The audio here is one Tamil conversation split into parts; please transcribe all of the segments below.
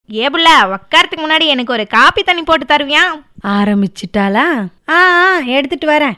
ஏபுள்ள உக்காரத்துக்கு முன்னாடி எனக்கு ஒரு காப்பி தண்ணி போட்டு தருவியா ஆரம்பிச்சிட்டாளா ஆ ஆ எடுத்துட்டு வரேன்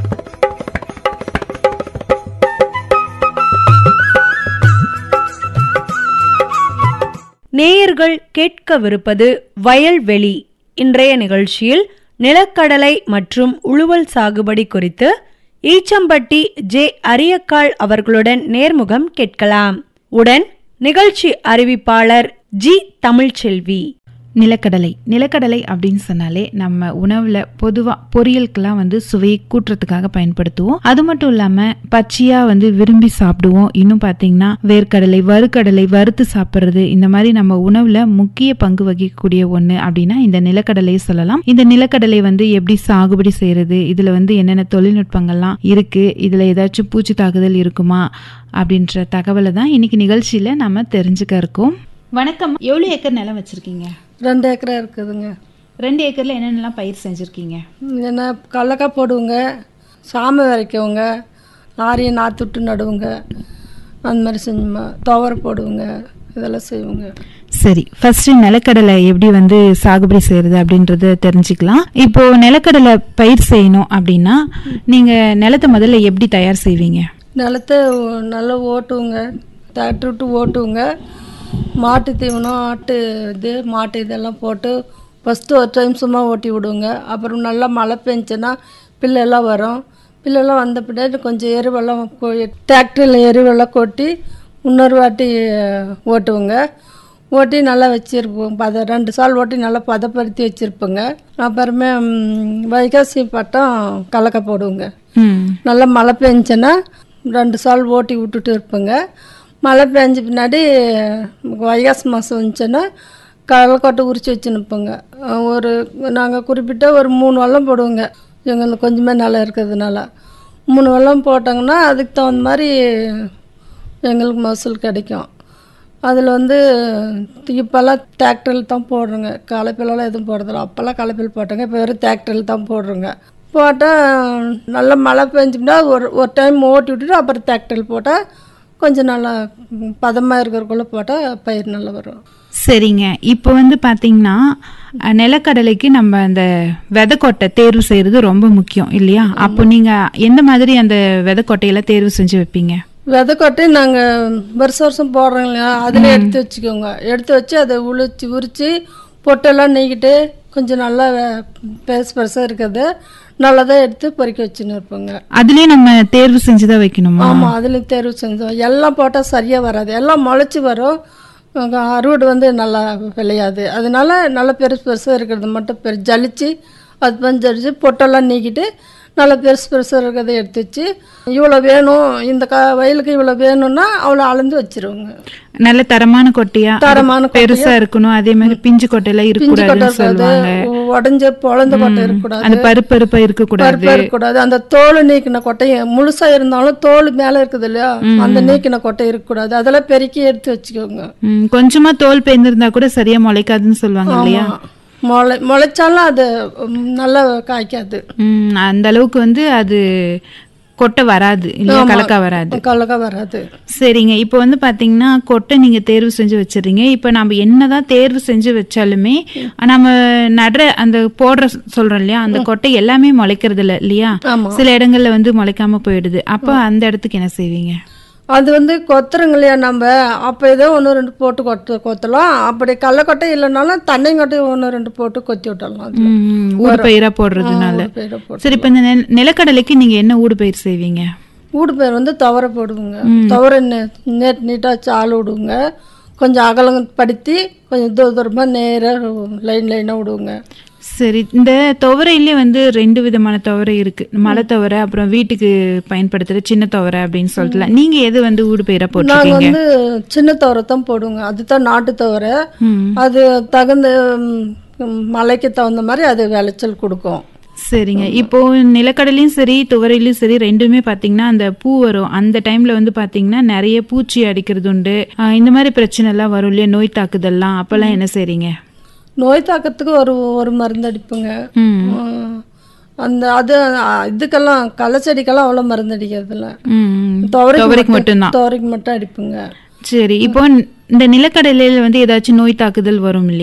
நேயர்கள் கேட்கவிருப்பது வயல்வெளி இன்றைய நிகழ்ச்சியில் நிலக்கடலை மற்றும் உழுவல் சாகுபடி குறித்து ஈச்சம்பட்டி ஜே அரியக்காள் அவர்களுடன் நேர்முகம் கேட்கலாம் உடன் நிகழ்ச்சி அறிவிப்பாளர் ஜி தமிழ்ச்செல்வி நிலக்கடலை நிலக்கடலை அப்படின்னு சொன்னாலே நம்ம உணவுல பொதுவா பொரியலுக்கெல்லாம் வந்து சுவையை கூட்டுறதுக்காக பயன்படுத்துவோம் அது மட்டும் இல்லாம பச்சையா வந்து விரும்பி சாப்பிடுவோம் இன்னும் பாத்தீங்கன்னா வேர்க்கடலை வறுக்கடலை வறுத்து சாப்பிடுறது இந்த மாதிரி நம்ம உணவுல முக்கிய பங்கு வகிக்கக்கூடிய ஒண்ணு அப்படின்னா இந்த நிலக்கடலையை சொல்லலாம் இந்த நிலக்கடலை வந்து எப்படி சாகுபடி செய்யறது இதுல வந்து என்னென்ன தொழில்நுட்பங்கள்லாம் இருக்கு இதுல ஏதாச்சும் பூச்சி தாக்குதல் இருக்குமா அப்படின்ற தகவலை தான் இன்னைக்கு நிகழ்ச்சியில நம்ம தெரிஞ்சுக்க இருக்கோம் வணக்கம் எவ்வளவு ஏக்கர் நிலம் வச்சிருக்கீங்க ரெண்டு ஏக்கரா இருக்குதுங்க ரெண்டு ஏக்கர்ல என்னென்னலாம் பயிர் செஞ்சிருக்கீங்க என்ன கடலக்காய் போடுவோங்க சாமை விதைக்குவோங்க ஆரியம் நாற்று விட்டு நடுவோங்க அந்த மாதிரி செஞ்சோமா துவரை போடுவோங்க இதெல்லாம் செய்வோங்க சரி ஃபர்ஸ்ட் நிலக்கடலை எப்படி வந்து சாகுபடி செய்யறது அப்படின்றத தெரிஞ்சுக்கலாம் இப்போ நிலக்கடலை பயிர் செய்யணும் அப்படின்னா நீங்க நிலத்தை முதல்ல எப்படி தயார் செய்வீங்க நிலத்தை ஓ- நல்லா ஓட்டுவோங்க டிராக்டர் விட்டு ஓட்டுவோங்க மாட்டு தீவனம் ஆட்டு இது மாட்டு இதெல்லாம் போட்டு ஃபஸ்ட்டு ஒரு டைம் சும்மா ஓட்டி விடுவோங்க அப்புறம் நல்லா மழை பெஞ்சுன்னா பில்லெல்லாம் வரும் பில்லெல்லாம் வந்த பின்னாடி கொஞ்சம் எருவெல்லாம் டிராக்டரில் எருவெல்லாம் கொட்டி இன்னொரு வாட்டி ஓட்டுவோங்க ஓட்டி நல்லா வச்சுருப்போம் பத ரெண்டு சால் ஓட்டி நல்லா பதப்படுத்தி வச்சுருப்போங்க அப்புறமே ம், வைகாசி பட்டம் கலக்காய் போடுவோங்க ம் நல்லா மழை பெஞ்சுன்னா ரெண்டு சால் ஓட்டி விட்டுட்டு இருப்பேங்க மழை பெஞ்ச பின்னாடி வைகாசி மாதம் வந்துச்சுன்னா கடலக்கொட்டை உரிச்சு வச்சு நிற்போங்க ஒரு நாங்கள் குறிப்பிட்ட ஒரு மூணு வெள்ளம் போடுவோங்க எங்களுக்கு கொஞ்சமே நிலம் இருக்கிறதுனால மூணு வெள்ளம் போட்டாங்கன்னா அதுக்கு தகுந்த மாதிரி எங்களுக்கு மகசூல் கிடைக்கும் அதில் வந்து இப்போல்லாம் டிராக்டரில் தான் போடுறோங்க களைப்பிலலாம் எதுவும் போடுறதில்ல அப்போல்லாம் களைப்பில் போட்டாங்க இப்போ வெறும் டிராக்டரில் தான் போடுறோங்க போட்டால் நல்லா மழை பெஞ்சுட்டா ஒரு ஒரு டைம் ஓட்டி விட்டுட்டு அப்புறம் டிராக்டரில் போட்டால் கொஞ்சம் நல்லா பதமாக இருக்கிறக்குள்ளே போட்டால் பயிர் நல்லா வரும் சரிங்க இப்போ வந்து பாத்தீங்கன்னா அஹ், நிலக்கடலைக்கு நம்ம அந்த விதைக்கொட்டை தேர்வு செய்யறது ரொம்ப முக்கியம் இல்லையா அப்போ நீங்க எந்த மாதிரி அந்த விதைக்கொட்டையெல்லாம் தேர்வு செஞ்சு வைப்பீங்க விதைக்கொட்டை நாங்கள் வருஷம் வருஷம் போடுறோம் இல்லையா அதில் எடுத்து வச்சுக்கோங்க எடுத்து வச்சு அதை உளிச்சு உரித்து பொட்டெல்லாம் நீக்கிட்டு கொஞ்சம் நல்லா வே- பெருசு பெருசாக இருக்கிறது நல்லதாக எடுத்து பொறிக்க வச்சுன்னு இருப்போங்க அதுலயே நம்ம தேர்வு செஞ்சுதான் வைக்கணுமா ஆமாம் அதில் தேர்வு செஞ்சோம் எல்லாம் போட்டால் சரியாக வராது எல்லாம் முளைச்சி வரும் அங்க அறுவடை வந்து நல்லா விளையாது அதனால நல்லா பெருசு பெருசாக இருக்கிறது மட்டும் பெரு ஜலிச்சு அது பண்ணி ஜலிச்சு பொட்டெல்லாம் நீக்கிட்டு நல்லா பெருசு பெருசாக இருக்கிறத எடுத்து வச்சு இவ்வளோ வேணும் இந்த க வயலுக்கு இவ்வளோ வேணும்னா அவ்வளோ அளந்து வச்சிருவோங்க நல்ல தரமான கொட்டையா தரமான அது பெருசா இருக்கணும் அதே மாதிரி பிஞ்சு கொட்டையெல்லாம் பிஞ்சு கொட்டை இருக்கக்கூடாதுன்னு சொல்லுவாங்க இருக்காது உடஞ்ச பொழந்த கொட்டை இருக்கக்கூடாது அந்த பருப்பு பருப்பா இருக்கக்கூடாது பருப்பு இருக்கக்கூடாது அந்த தோல் நீக்கின கொட்டை முழுசா இருந்தாலும் தோல் மேல இருக்குது இல்லையா அந்த நீக்கின கொட்டை இருக்கக்கூடாது அதெல்லாம் பெருக்கி எடுத்து வச்சுக்கோங்க ம், கொஞ்சமா தோல் பெயர்ந்திருந்தா கூட சரியா முளைக்காதுன்னு சொல்லுவாங்க இல்லையா ஆமா. முளை முளைச்சாலும் அது ம், நல்லா காய்க்காது ம், அந்த அளவுக்கு வந்து அது கொட்டை வராது இல்லையா கலக்கா வராது கலக்கா வராது சரிங்க இப்போ வந்து பாத்தீங்கன்னா கொட்டை நீங்க தேர்வு செஞ்சு வச்சிடுறீங்க இப்போ நம்ம என்னதான் தேர்வு செஞ்சு வச்சாலுமே நம்ம நடுற அந்த போடுற சொல்றோம் இல்லையா அந்த கொட்டை எல்லாமே முளைக்கிறது இல்ல இல்லையா ஆமா. சில இடங்கள்ல வந்து முளைக்காம போயிடுது அப்போ அந்த இடத்துக்கு என்ன செய்வீங்க அது வந்து கொத்துறோங்க இல்லையா நம்ம அப்போ ஏதோ ஒன்று ரெண்டு போட்டு கொத்து கொத்தலாம் அப்படி கடலக்கொட்டை இல்லைனாலும் தண்ணிங்கொட்டை ஒன்று ரெண்டு போட்டு கொத்தி விட்டுடலாம் அது ம், ஊடு பயிரா போடுறதுனால ஊடு பயிரை போட்டு சரி இப்போ இந்த நெல்- நிலக்கடலைக்கு நீங்க என்ன ஊடு பயிர் செய்வீங்க ஊடு பயிர் வந்து துவரை போடுவோங்க துவரை நேட் நீட்டாக வச்சு ஆள் விடுவோங்க கொஞ்சம் அகலம் படுத்தி கொஞ்சம் தூர தூரமாக நேராக லைன் லைனாக விடுவோங்க சரி இந்த துவரையிலே வந்து ரெண்டு விதமான துவரை இருக்கு மலை துவரை அப்புறம் வீட்டுக்கு பயன்படுத்துற சின்ன துவரை அப்படின்னு சொல்லிட்டு நீங்க எது வந்து ஊடு பயிரா நாங்கள் போட்டிருக்கீங்க வந்து சின்ன துவரை தான் போடுவோங்க அதுதான் நாட்டு துவரை ம். அது தகுந்த ம், மழைக்கு தகுந்த மாதிரி அது விளைச்சல் கொடுக்கும் சரிங்க இப்போ நிலக்கடலையும் சரி துவரையிலும் சரி ரெண்டுமே பாத்தீங்கன்னா அந்த பூ வரும் அந்த டைம்ல வந்து பாத்தீங்கன்னா நிறைய பூச்சி அடிக்கிறது உண்டு ஆஹ் இந்த மாதிரி பிரச்சனை எல்லாம் வரும் இல்லையா நோய் தாக்குதல்லாம் அப்பெல்லாம் என்ன செய்றீங்க நோய் தாக்கத்துக்கு ஒரு ஒரு மருந்து அடிப்போங்க ம் ம், அந்த அது அ, இதுக்கெல்லாம் களை செடிக்கெல்லாம் அவ்வளோ மருந்து அடிக்கிறதில்ல ம் துவரைக்கு துவரைக்கு மட்டும்தான் துவரைக்கு மட்டும் அடிப்போங்க சரி இப்போ இந்த நிலக்கடலையில வந்து ஏதாச்சும் நோய் தாக்குதல் வரும் இல்லையா